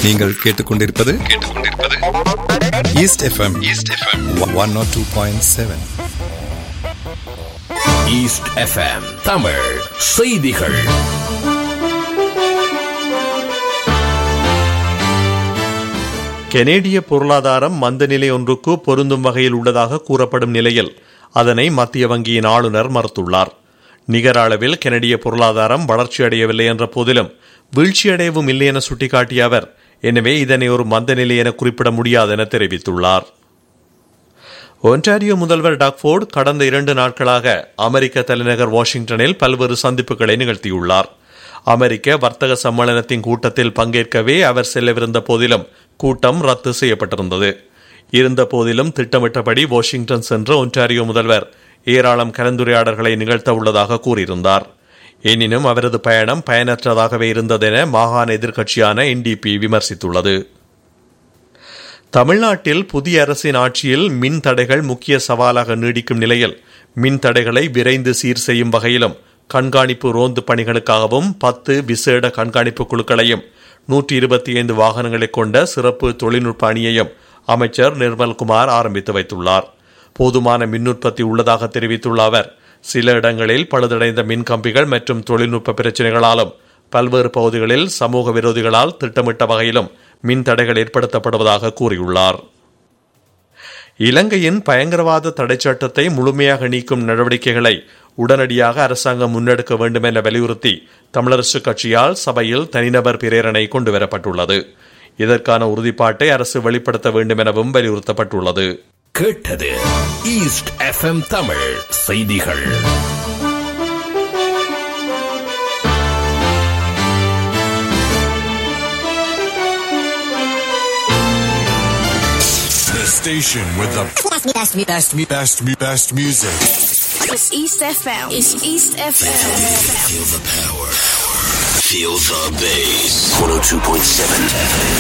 நீங்கள் கேட்டுக்கொண்டிருப்பது கேட்டுக்கொண்டிருப்பது east FM east FM one naught two point seven east FM Tamil செய்திகள் கெனேடிய பொருளாதாரம் மந்தநிலை ஒன்றுக்கு பொருந்தும் வகையில் உள்ளதாக கூறப்படும் நிலையில் அதனை மத்திய வங்கியின் ஆளுநர் மறுத்துள்ளார் நிகர அளவில் கெனடிய பொருளாதாரம் வளர்ச்சியடையவில்லை என்ற போதிலும் வீழ்ச்சியடையவும் இல்லை என சுட்டிக்காட்டிய அவர் எனவே இதனை ஒரு மந்தநிலை என குறிப்பிட முடியாது என தெரிவித்துள்ளார் ஒன்டாரியோ முதல்வர் டாக்ஃபோர்டு கடந்த இரண்டு நாட்களாக அமெரிக்க தலைநகர் வாஷிங்டனில் பல்வேறு சந்திப்புகளை நிகழ்த்தியுள்ளார் அமெரிக்க வர்த்தக சம்மேளனத்தின் கூட்டத்தில் பங்கேற்கவே அவர் செல்லவிருந்த போதிலும் கூட்டம் ரத்து செய்யப்பட்டிருந்தது இருந்த போதிலும் திட்டமிட்டபடி வாஷிங்டன் சென்ற ஒன்டாரியோ முதல்வர் ஏராளம் கலந்துரையாடல்களை நிகழ்த்த உள்ளதாக கூறியிருந்தார் எனினும் அவரது பயணம் பயனற்றதாகவே இருந்ததென மாகாண எதிர்க்கட்சியான என்டிபி விமர்சித்துள்ளது தமிழ்நாட்டில் புதிய அரசின் ஆட்சியில் மின் தடைகள் முக்கிய சவாலாக நீடிக்கும் நிலையில் மின் தடைகளை விரைந்து சீர் செய்யும் வகையிலும் கண்காணிப்பு ரோந்து பணிகளுக்காகவும் பத்து விசேட கண்காணிப்பு குழுக்களையும் நூற்றி இருபத்தி ஐந்து வாகனங்களை கொண்ட சிறப்பு தொழில்நுட்ப அணியையும் அமைச்சர் நிர்மல்குமார் ஆரம்பித்து வைத்துள்ளார் போதுமான மின் உற்பத்தி உள்ளதாக தெரிவித்துள்ள அவர் சில இடங்களில் பழுதடைந்த மின் கம்பிகள் மற்றும் தொழில்நுட்ப பிரச்சினைகளாலும் பல்வேறு பகுதிகளில் சமூக விரோதிகளால் திட்டமிட்ட வகையிலும் மின் தடைகள் ஏற்படுத்தப்படுவதாக கூறியுள்ளார் இலங்கையின் பயங்கரவாத தடை சட்டத்தை முழுமையாக நீக்கும் நடவடிக்கைகளை உடனடியாக அரசாங்கம் முன்னெடுக்க வேண்டும் என வலியுறுத்தி தமிழரசு கட்சியால் சபையில் தனிநபர் பிரேரணை கொண்டுவரப்பட்டுள்ளது இதற்கான உறுதிப்பாட்டை அரசு வெளிப்படுத்த வேண்டும் எனவும் வலியுறுத்தப்பட்டுள்ளது கேட்டது ஈஸ்ட் எஃப்எம் தமிழ் செய்திகள் The station with the Best, best, best, best, best, best music. It's East FM. It's East FM. Feel the power. Feel the bass. 102.7